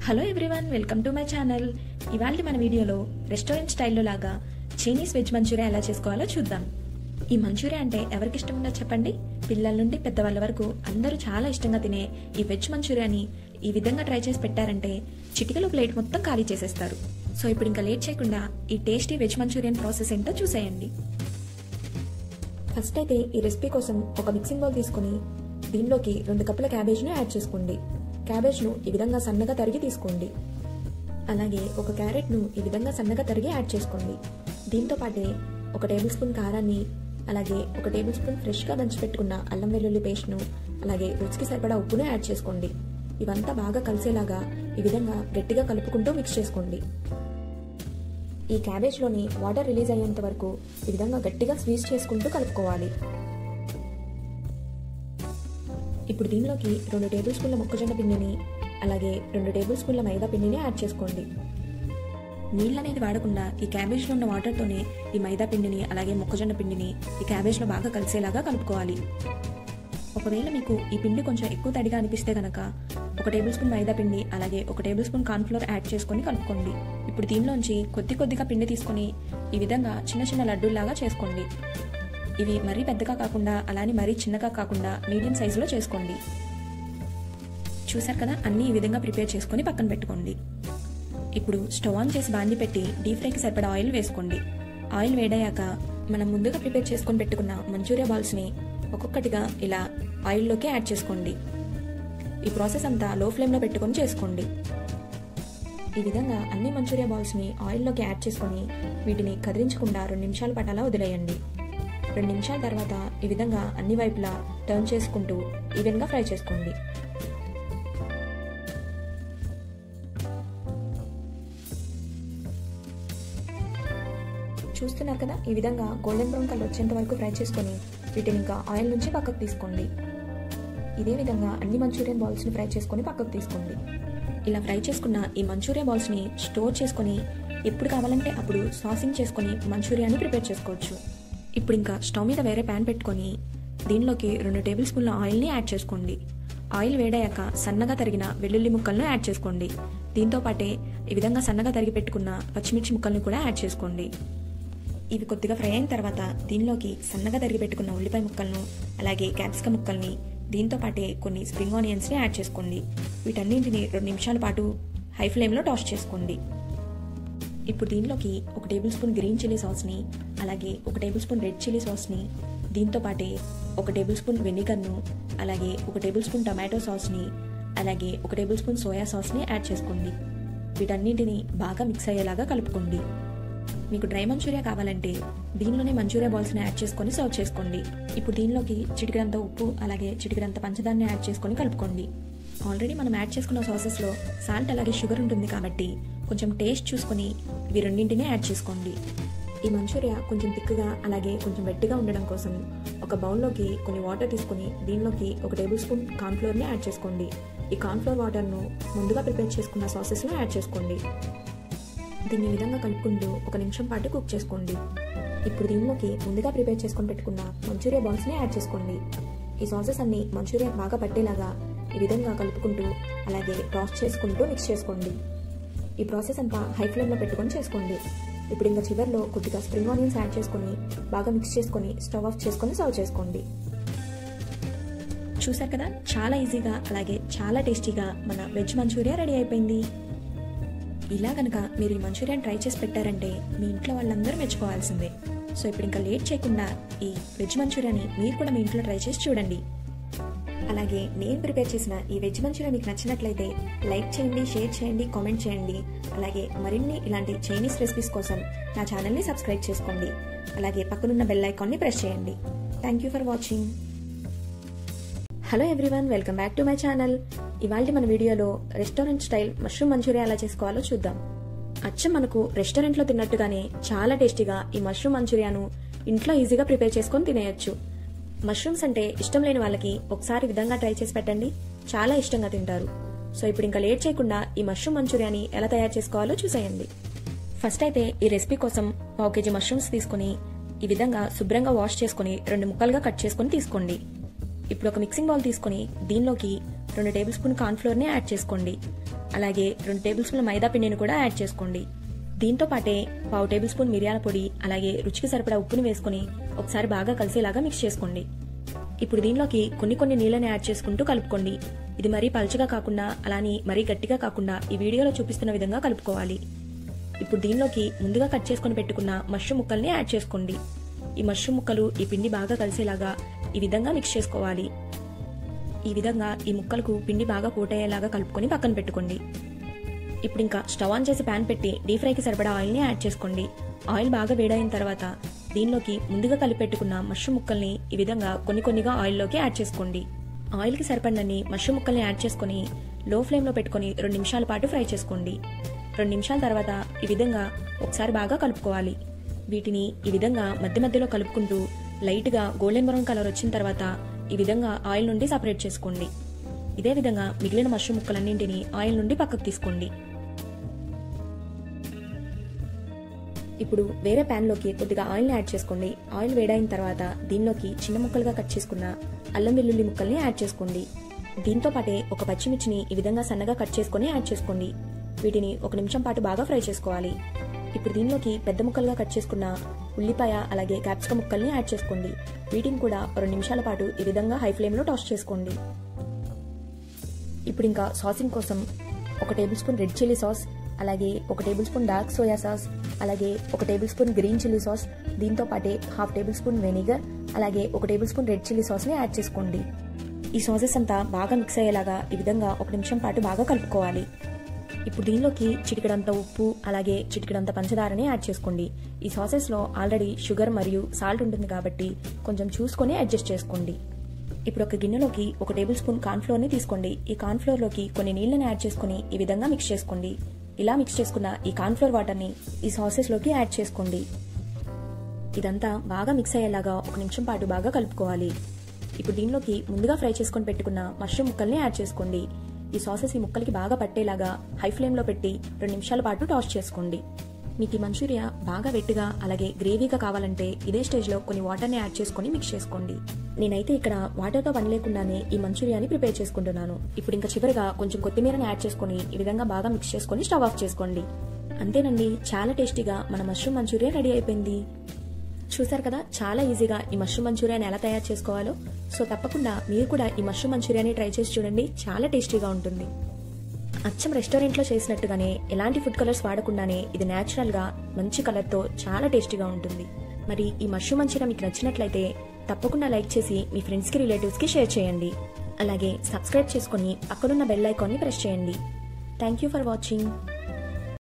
hello everyone welcome to my channel ఇవాళ మన వీడియోలో రెస్టారెంట్ స్టైల్లో లాగా చైనీస్ వెజ్ మంచూరియా ఎలా చేసుకోవాలో చూద్దాం ఈ మంచూరియా అంటే ఎవరికి ఇష్టం ఉందో చెప్పండి పిల్లల నుండి పెద్దవాళ్ళ వరకు అందరూ చాలా ఇష్టంగా తినే ఈ వెజ్ మంచూరియాని ఈ విధంగా ట్రై చేసి పెట్టారంటే చిటికలో ప్లేట్ మొత్తం ఖాళీ చేసేస్తారు సో ఇప్పుడు ఇంకా లేట్ చేయకుండా ఈ టేస్టీ వెజ్ మంచూరియన్ ప్రాసెస్ ఏంటో చూసేయండి ఫస్ట్ అయితే ఈ రెసిపీ కోసం ఒక మిక్సింగ్ బౌల్ తీసుకుని దీనిలోకి రెండు కప్పుల క్యాబేజ్ను యాడ్ చేసుకోండి క్యాబేజ్ను ఈ విధంగా సన్నగా తరిగి తీసుకోండి అలాగే ఒక క్యారెట్ను ఈ విధంగా సన్నగా తరిగి యాడ్ చేసుకోండి దీంతో పాటే ఒక టేబుల్ స్పూన్ కారాన్ని అలాగే ఒక టేబుల్ స్పూన్ ఫ్రెష్గా దంచి పెట్టుకున్న అల్లం వెల్లుల్లి పేస్ట్ను అలాగే రుచికి సరిపడా ఉప్పును యాడ్ చేసుకోండి ఇవంతా బాగా కలిసేలాగా ఈ విధంగా గట్టిగా కలుపుకుంటూ మిక్స్ చేసుకోండి ఈ క్యాబేజ్లోని వాటర్ రిలీజ్ అయ్యేంత వరకు ఈ విధంగా గట్టిగా స్వీజ్ చేసుకుంటూ కలుపుకోవాలి ఇప్పుడు దీనిలోకి రెండు టేబుల్ స్పూన్ల మొక్కజొన్న పిండిని అలాగే రెండు టేబుల్ స్పూన్ల మైదా పిండిని యాడ్ చేసుకోండి నీళ్ళు అనేది వాడకుండా ఈ క్యాబేజ్లో ఉన్న వాటర్తోనే ఈ మైదా పిండిని అలాగే మొక్కజొన్న పిండిని ఈ క్యాబేజ్లో బాగా కలిసేలాగా కలుపుకోవాలి ఒకవేళ మీకు ఈ పిండి కొంచెం ఎక్కువ తడిగా అనిపిస్తే కనుక ఒక టేబుల్ స్పూన్ మైదా పిండి అలాగే ఒక టేబుల్ స్పూన్ కార్న్ఫ్లోర్ యాడ్ చేసుకొని కలుపుకోండి ఇప్పుడు దీనిలోంచి కొద్ది కొద్దిగా పిండి తీసుకొని ఈ విధంగా చిన్న చిన్న లడ్డూల్లాగా చేసుకోండి ఇవి మరీ పెద్దగా కాకుండా అలానే మరీ చిన్నగా కాకుండా మీడియం సైజులో చేసుకోండి చూసారు కదా అన్నీ ఈ విధంగా ప్రిపేర్ చేసుకొని పక్కన పెట్టుకోండి ఇప్పుడు స్టవ్ ఆన్ చేసి బాండి పెట్టి డీప్ ఫ్రైకి సరిపడా ఆయిల్ వేసుకోండి ఆయిల్ వేడయ్యాక మనం ముందుగా ప్రిపేర్ చేసుకొని పెట్టుకున్న మంచూరియా బాల్స్ని ఒక్కొక్కటిగా ఇలా ఆయిల్లోకి యాడ్ చేసుకోండి ఈ ప్రాసెస్ అంతా లో ఫ్లేమ్లో పెట్టుకొని చేసుకోండి ఈ విధంగా అన్ని మంచూరియా బాల్స్ని ఆయిల్లోకి యాడ్ చేసుకొని వీటిని కదిలించకుండా రెండు నిమిషాల పటాలా వదిలేయండి రెండు నిమిషాల తర్వాత ఈ విధంగా అన్ని వైపులా టర్న్ చేసుకుంటూ ఈవెన్గా ఫ్రై చేసుకోండి చూస్తున్నారు కదా ఈ విధంగా గోల్డెన్ బ్రౌన్ కలర్ వచ్చేంత వరకు ఫ్రై చేసుకొని వీటిని ఇంకా ఆయిల్ నుంచి పక్కకు తీసుకోండి ఇదే విధంగా అన్ని మంచూరియన్ బాల్స్ని ఫ్రై చేసుకొని పక్కకు తీసుకోండి ఇలా ఫ్రై చేసుకున్న ఈ మంచూరియా బాల్స్ని స్టోర్ చేసుకొని ఎప్పుడు కావాలంటే అప్పుడు సాసింగ్ చేసుకొని మంచూరియాని ప్రిపేర్ చేసుకోవచ్చు ఇప్పుడు ఇంకా స్టవ్ మీద వేరే ప్యాన్ పెట్టుకొని దీనిలోకి రెండు టేబుల్ స్పూన్ల ఆయిల్ని యాడ్ చేసుకోండి ఆయిల్ వేడయ్యాక సన్నగా తరిగిన వెల్లుల్లి ముక్కలను యాడ్ చేసుకోండి దీంతో పాటే ఈ విధంగా సన్నగా తరిగి పెట్టుకున్న పచ్చిమిర్చి ముక్కలను కూడా యాడ్ చేసుకోండి ఇవి కొద్దిగా ఫ్రై అయిన తర్వాత దీనిలోకి సన్నగా తరిగి పెట్టుకున్న ఉల్లిపాయ ముక్కలను అలాగే క్యాప్సికమ్ ముక్కల్ని దీంతో పాటే కొన్ని స్ప్రింగ్ ఆనియన్స్ని యాడ్ చేసుకోండి వీటన్నింటిని రెండు నిమిషాల పాటు హై ఫ్లేమ్లో టాస్ చేసుకోండి ఇప్పుడు దీనిలోకి ఒక టేబుల్ స్పూన్ గ్రీన్ చిల్లీ సాస్ని అలాగే ఒక టేబుల్ స్పూన్ రెడ్ చిల్లీ సాస్ని దీంతో పాటే ఒక టేబుల్ స్పూన్ వెనిగర్ను అలాగే ఒక టేబుల్ స్పూన్ టమాటో సాస్ని అలాగే ఒక టేబుల్ స్పూన్ సోయా సాస్ని యాడ్ చేసుకోండి వీటన్నింటిని బాగా మిక్స్ అయ్యేలాగా కలుపుకోండి మీకు డ్రై మంచూరియా కావాలంటే దీనిలోనే మంచూరియా బాల్స్ని యాడ్ చేసుకొని సర్వ్ చేసుకోండి ఇప్పుడు దీనిలోకి చిటికడంత ఉప్పు అలాగే చిటికడంత పంచదారని యాడ్ చేసుకొని కలుపుకోండి ఆల్రెడీ మనం యాడ్ చేసుకున్న సాసెస్లో సాల్ట్ అలాగే షుగర్ ఉంటుంది కాబట్టి కొంచెం టేస్ట్ చూసుకొని ఇవి రెండింటినే యాడ్ చేసుకోండి ఈ మంచూరియా కొంచెం తిక్కుగా అలాగే కొంచెం వెట్టిగా ఉండడం కోసం ఒక బౌల్లోకి కొన్ని వాటర్ తీసుకొని దీనిలోకి ఒక టేబుల్ స్పూన్ కార్న్ఫ్లోర్ని యాడ్ చేసుకోండి ఈ కార్న్ఫ్లోర్ వాటర్ను ముందుగా ప్రిపేర్ చేసుకున్న సాసెస్లో యాడ్ చేసుకోండి దీన్ని విధంగా కలుపుకుంటూ ఒక నిమిషం పాటు కుక్ చేసుకోండి ఇప్పుడు దీనిలోకి ముందుగా ప్రిపేర్ చేసుకొని పెట్టుకున్న మంచూరియా బాల్స్ని యాడ్ చేసుకోండి ఈ సాసెస్ అన్ని మంచూరియా బాగా పట్టేలాగా ఈ విధంగా కలుపుకుంటూ అలాగే టాస్ చేసుకుంటూ మిక్స్ చేసుకోండి ఈ ప్రాసెస్ అంతా హై ఫ్లేమ్లో పెట్టుకొని చేసుకోండి ఇప్పుడు ఇంకా చివరిలో కొద్దిగా స్ప్రింగ్ ఆనియన్స్ యాడ్ చేసుకొని బాగా మిక్స్ చేసుకొని స్టవ్ ఆఫ్ చేసుకొని సర్వ్ చేసుకోండి చూసారు కదా చాలా ఈజీగా అలాగే చాలా టేస్టీగా మన వెజ్ మంచూరియా రెడీ అయిపోయింది ఇలా కనుక మీరు ఈ మంచూరియన్ ట్రై చేసి పెట్టారంటే మీ ఇంట్లో వాళ్ళందరూ మెచ్చుకోవాల్సిందే సో ఇప్పుడు ఇంకా లేట్ చేయకుండా ఈ వెజ్ మంచూరియాని మీరు కూడా మీ ఇంట్లో ట్రై చేసి చూడండి అలాగే నేను ప్రిపేర్ చేసిన ఈ వెజ్ మంచూరియా మీకు నచ్చినట్లయితే లైక్ చేయండి షేర్ చేయండి కామెంట్ చేయండి అలాగే మరిన్ని ఇలాంటి చైనీస్ రెసిపీస్ కోసం నా ఛానల్ని సబ్స్క్రైబ్ చేసుకోండి అలాగే పక్కనున్న బెల్ ఐకాన్ని ప్రెస్ చేయండి thank you for watching hello everyone welcome back to my channel ఇవాళ మన వీడియోలో రెస్టారెంట్ స్టైల్ మష్రూమ్ మంచూరియా ఎలా చేసుకోవాలో చూద్దాం అచ్చం మనకు రెస్టారెంట్లో తిన్నట్టుగానే చాలా టేస్టీగా ఈ మష్రూమ్ మంచూరియాను ఇంట్లో ఈజీగా ప్రిపేర్ చేసుకొని తినేయొచ్చు మష్రూమ్స్ అంటే ఇష్టం లేని వాళ్ళకి ఒకసారి విధంగా ట్రై చేసి పెట్టండి చాలా ఇష్టంగా తింటారు సో ఇప్పుడు ఇంకా లేట్ చేయకుండా ఈ మష్రూమ్ మంచూరియాని ఎలా తయారు చేసుకోవాలో చూసేయండి ఫస్ట్ అయితే ఈ రెసిపీ కోసం పావు కేజీ మష్రూమ్స్ తీసుకుని ఈ విధంగా శుభ్రంగా వాష్ చేసుకుని రెండు ముక్కలుగా కట్ చేసుకుని తీసుకోండి ఇప్పుడు ఒక మిక్సింగ్ బౌల్ తీసుకొని దీనిలోకి రెండు టేబుల్ స్పూన్ కార్న్ఫ్లోర్ని యాడ్ చేసుకోండి అలాగే రెండు టేబుల్ స్పూన్ల మైదా పిండిని కూడా యాడ్ చేసుకోండి దీంతో పాటే పావు టేబుల్ స్పూన్ మిరియాల పొడి అలాగే రుచికి సరిపడా ఉప్పుని వేసుకొని ఒకసారి బాగా కలిసేలాగా మిక్స్ చేసుకోండి ఇప్పుడు దీనిలోకి కొన్ని కొన్ని నీళ్ళని యాడ్ చేసుకుంటూ కలుపుకోండి ఇది మరీ పల్చగా కాకుండా అలాని మరీ గట్టిగా కాకుండా ఈ వీడియోలో చూపిస్తున్న విధంగా కలుపుకోవాలి ఇప్పుడు దీనిలోకి ముందుగా కట్ చేసుకొని పెట్టుకున్న మష్రూమ్ ముక్కల్ని యాడ్ చేసుకోండి ఈ మష్రూమ్ ముక్కలు ఈ పిండి బాగా కలిసేలాగా ఈ విధంగా మిక్స్ చేసుకోవాలి ఈ విధంగా ఈ ముక్కలకు పిండి బాగా కోటయ్యేలాగా కలుపుకొని పక్కన పెట్టుకోండి ఇప్పుడు ఇంకా స్టవ్ ఆన్ చేసి ప్యాన్ పెట్టి డీప్ ఫ్రైకి సరిపడా ఆయిల్ని యాడ్ చేసుకోండి ఆయిల్ బాగా వేడైన తర్వాత దీనిలోకి ముందుగా కలిపి పెట్టుకున్న మష్రూమ్ ముక్కల్ని ఈ విధంగా కొన్ని కొన్నిగా ఆయిల్లోకి యాడ్ చేసుకోండి ఆయిల్కి సరిపడినన్ని మష్రూమ్ ముక్కల్ని యాడ్ చేసుకొని లో ఫ్లేమ్లో పెట్టుకొని రెండు నిమిషాల పాటు ఫ్రై చేసుకోండి రెండు నిమిషాల తర్వాత ఈ విధంగా ఒకసారి బాగా కలుపుకోవాలి వీటిని ఈ విధంగా మధ్య మధ్యలో కలుపుకుంటూ లైట్గా గోల్డెన్ బ్రౌన్ కలర్ వచ్చిన తర్వాత ఈ విధంగా ఆయిల్ నుండి సపరేట్ చేసుకోండి ఇదే విధంగా మిగిలిన మష్రూమ్ ముక్కలన్నింటినీ ఆయిల్ నుండి పక్కకు తీసుకోండి ఇప్పుడు వేరే ప్యాన్ లోకి కొద్దిగా ఆయిల్ యాడ్ చేసుకోండి ఆయిల్ వేడైన తర్వాత దీనిలోకి చిన్న ముక్కలుగా కట్ చేసుకున్న అల్లం వెల్లుల్లి ముక్కల్ని యాడ్ చేసుకోండి దీంతో పాటే ఒక పచ్చిమిర్చిని ఈ విధంగా సన్నగా కట్ చేసుకొని యాడ్ చేసుకోండి వీటిని ఒక నిమిషం పాటు బాగా ఫ్రై చేసుకోవాలి ఇప్పుడు దీనిలోకి పెద్ద ముక్కలుగా కట్ చేసుకున్న ఉల్లిపాయ అలాగే క్యాప్సికం ముక్కల్ని యాడ్ చేసుకోండి వీటిని కూడా రెండు నిమిషాల పాటు ఈ విధంగా హై ఫ్లేమ్లో టాస్ చేసుకోండి ఇప్పుడు ఇంకా సాసింగ్ కోసం ఒక tablespoon red chilli sauce అలాగే ఒక tablespoon dark soya sauce అలాగే ఒక tablespoon green chilli sauce దీంతో పాటే హాఫ్ టేబుల్ స్పూన్ వెనిగర్ అలాగే ఒక టేబుల్ స్పూన్ రెడ్ చిల్లీ సాస్ని యాడ్ చేసుకోండి ఈ సాసెస్ అంతా బాగా మిక్స్ అయ్యేలాగా ఈ విధంగా ఒక నిమిషం పాటు బాగా కలుపుకోవాలి ఇప్పుడు దీనిలోకి చిటికెడంత ఉప్పు అలాగే చిటికెడంత పంచదారని యాడ్ చేసుకోండి ఈ సాసెస్లో ఆల్రెడీ షుగర్ మరియు సాల్ట్ ఉంటుంది కాబట్టి కొంచెం చూసుకొని అడ్జస్ట్ చేసుకోండి ఇప్పుడు ఒక గిన్నెలోకి ఒక టేబుల్ స్పూన్ కార్న్ఫ్లోర్ని తీసుకోండి ఈ కార్న్ఫ్లోర్లోకి కొన్ని నీళ్ళని యాడ్ చేసుకుని ఈ విధంగా మిక్స్ చేసుకోండి ఇలా మిక్స్ చేసుకున్న ఈ కార్న్ఫ్లోర్ వాటర్ని ఈ సాసెస్లోకి యాడ్ చేసుకోండి ఇదంతా బాగా మిక్స్ అయ్యేలాగా ఒక నిమిషం పాటు బాగా కలుపుకోవాలి ఇప్పుడు దీనిలోకి ముందుగా ఫ్రై చేసుకొని పెట్టుకున్న మష్రూమ్ ముక్కల్ని యాడ్ చేసుకోండి ఈ సాసెస్ ఈ ముక్కలకి బాగా పట్టేలాగా హై ఫ్లేమ్లో పెట్టి రెండు నిమిషాల పాటు టాస్ చేసుకోండి మీకు ఈ మంచూరియా బాగా వెట్టుగా అలాగే గ్రేవీగా కావాలంటే ఇదే స్టేజ్లో కొన్ని వాటర్ని యాడ్ చేసుకొని మిక్స్ చేసుకోండి నేనైతే ఇక్కడ వాటర్తో పని లేకుండానే ఈ మంచూరియాని ప్రిపేర్ చేసుకుంటున్నాను ఇప్పుడు ఇంకా చివరిగా కొంచెం కొత్తిమీరని యాడ్ చేసుకొని ఈ విధంగా బాగా మిక్స్ చేసుకొని స్టవ్ ఆఫ్ చేసుకోండి అంతేనండి చాలా టేస్టీగా మన మష్రూమ్ మంచూరియా రెడీ అయిపోయింది చూసారు కదా చాలా ఈజీగా ఈ మష్రూమ్ మంచూరియాని ఎలా తయారు చేసుకోవాలో సో తప్పకుండా మీరు కూడా ఈ మష్రూమ్ మంచూరియాని ట్రై చేసి చూడండి చాలా టేస్టీగా ఉంటుంది అచ్చం రెస్టారెంట్లో చేసినట్టుగానే ఎలాంటి ఫుడ్ కలర్స్ వాడకుండానే ఇది న్యాచురల్ గా మంచి కలర్ తో చాలా టేస్టీగా ఉంటుంది మరి ఈ మష్రూమ్ మంచూరియా మీకు నచ్చినట్లయితే తప్పకుండా లైక్ చేసి మీ ఫ్రెండ్స్ కి రిలేటివ్స్ కి షేర్ చేయండి అలాగే సబ్స్క్రైబ్ చేసుకుని పక్కనున్న బెల్ ఐకాన్ని ప్రెస్ చేయండి థ్యాంక్ యూ ఫర్ వాచింగ్